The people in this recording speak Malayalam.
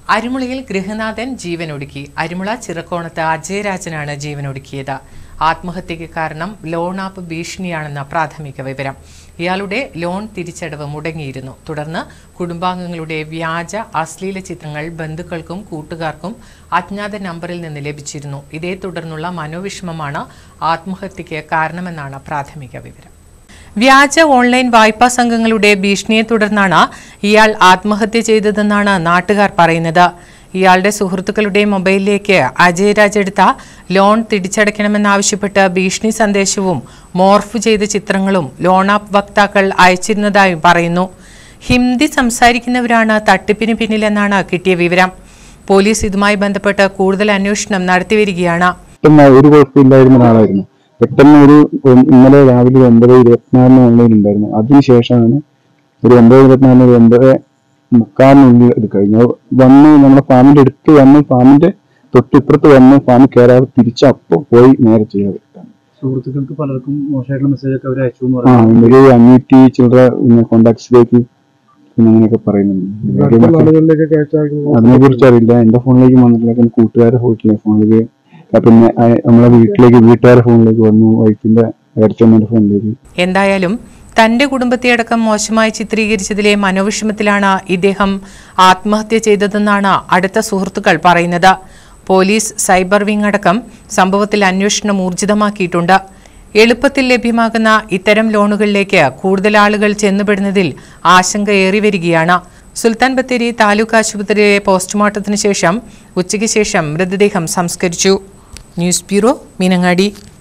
അരിമുളയിൽ ഗൃഹനാഥൻ ജീവനൊടുക്കി അരിമുള ചിറക്കോണത്ത് അജയരാജനാണ് ജീവനൊടുക്കിയത് ആത്മഹത്യയ്ക്ക് കാരണം ലോൺ ആപ്പ് ഭീഷണിയാണെന്ന പ്രാഥമിക വിവരം ഇയാളുടെ ലോൺ തിരിച്ചടവ് മുടങ്ങിയിരുന്നു തുടർന്ന് കുടുംബാംഗങ്ങളുടെ വ്യാജ അശ്ലീല ചിത്രങ്ങൾ ബന്ധുക്കൾക്കും കൂട്ടുകാർക്കും അജ്ഞാത നമ്പറിൽ നിന്ന് ലഭിച്ചിരുന്നു ഇതേ തുടർന്നുള്ള മനോവിഷമമാണ് ആത്മഹത്യയ്ക്ക് കാരണമെന്നാണ് പ്രാഥമിക വിവരം വ്യാജ ഓൺലൈൻ വായ്പാ സംഘങ്ങളുടെ ഭീഷണിയെ തുടർന്നാണ് ഇയാൾ ആത്മഹത്യ ചെയ്തതെന്നാണ് നാട്ടുകാർ പറയുന്നത് ഇയാളുടെ സുഹൃത്തുക്കളുടെ മൊബൈലിലേക്ക് അജയരാജ് എടുത്ത ലോൺ തിരിച്ചടയ്ക്കണമെന്നാവശ്യപ്പെട്ട് ഭീഷണി സന്ദേശവും മോർഫ് ചെയ്ത ചിത്രങ്ങളും ലോൺ ആപ്പ് വക്താക്കൾ അയച്ചിരുന്നതായും പറയുന്നു ഹിന്ദി സംസാരിക്കുന്നവരാണ് തട്ടിപ്പിന് പിന്നിലെന്നാണ് കിട്ടിയ വിവരം പോലീസ് ഇതുമായി ബന്ധപ്പെട്ട് കൂടുതൽ അന്വേഷണം നടത്തിവരികയാണ് പെട്ടെന്ന് ഒരു കുഴപ്പമില്ലായിരുന്ന ഒരാളായിരുന്നു പെട്ടെന്ന് ഒരു ഒ- ഇന്നലെ രാവിലെ ഒരു ഒമ്പത് ഇരുപത്തിനാലിന് ഓൺലൈൻ ഉണ്ടായിരുന്നു അതിനുശേഷമാണ് ഒരു ഒമ്പത് ഇരുപത്തിനാലിന് ഒരു ഒമ്പത് മുക്കാലിനുള്ളിൽ ഇത് കഴിഞ്ഞു അത് വന്ന് നമ്മുടെ ഫാമിന്റെ അടുത്ത് വന്ന് ഫാമിന്റെ തൊട്ടിപ്പുറത്ത് വന്ന് ഫാമിൽ കയറാതെ തിരിച്ച് അപ്പം പോയി നേരെ ചെയ്യാതെ സുഹൃത്തുക്കൾക്ക് പലർക്കും മോശമായിട്ടുള്ള മെസ്സേജ് ഒക്കെ അവർ അയച്ചു എന്ന് ആ പറഞ്ഞു ഒരു അഞ്ഞൂറ്റി ചില്ലറ പിന്നെ കോണ്ടാക്ട്സിലേക്ക് പിന്നെ അങ്ങനെയൊക്കെ പറയുന്നുണ്ട് ആളുകളിലേക്ക് അതിനെ കുറിച്ച് അറിയില്ല എന്റെ ഫോണിലേക്ക് വന്നിട്ടില്ല പിന്നെ കൂട്ടുകാരുടെ പോയിട്ടില്ല ഫോണിലേക്ക് ആ, പിന്നെ ആ, നമ്മളെ വീട്ടിലേക്ക് വീട്ടുകാരുടെ ഫോണിലേക്ക് വന്നു വൈഫിന്റെ ഏടച്ചമ്മന്റെ ഫോണിലേക്ക് എന്തായാലും തന്റെ കുടുംബത്തെയടക്കം മോശമായി ചിത്രീകരിച്ചതിലെ മനോവിഷമത്തിലാണ് ഇദ്ദേഹം ആത്മഹത്യ ചെയ്തതെന്നാണ് അടുത്ത സുഹൃത്തുക്കൾ പറയുന്നത് പോലീസ് സൈബർ വിംഗ് അടക്കം സംഭവത്തിൽ അന്വേഷണം ഊർജിതമാക്കിയിട്ടുണ്ട് എളുപ്പത്തിൽ ലഭ്യമാകുന്ന ഇത്തരം ലോണുകളിലേക്ക് കൂടുതൽ ആളുകൾ ചെന്നുപെടുന്നതിൽ ആശങ്ക ഏറി വരികയാണ് സുൽത്താൻ ബത്തേരി താലൂക്ക് ആശുപത്രിയിലെ പോസ്റ്റ്മോർട്ടത്തിന് ശേഷം ഉച്ചയ്ക്ക് ശേഷം മൃതദേഹം സംസ്കരിച്ചു ന്യൂസ് ബ്യൂറോ മീനങ്ങാടി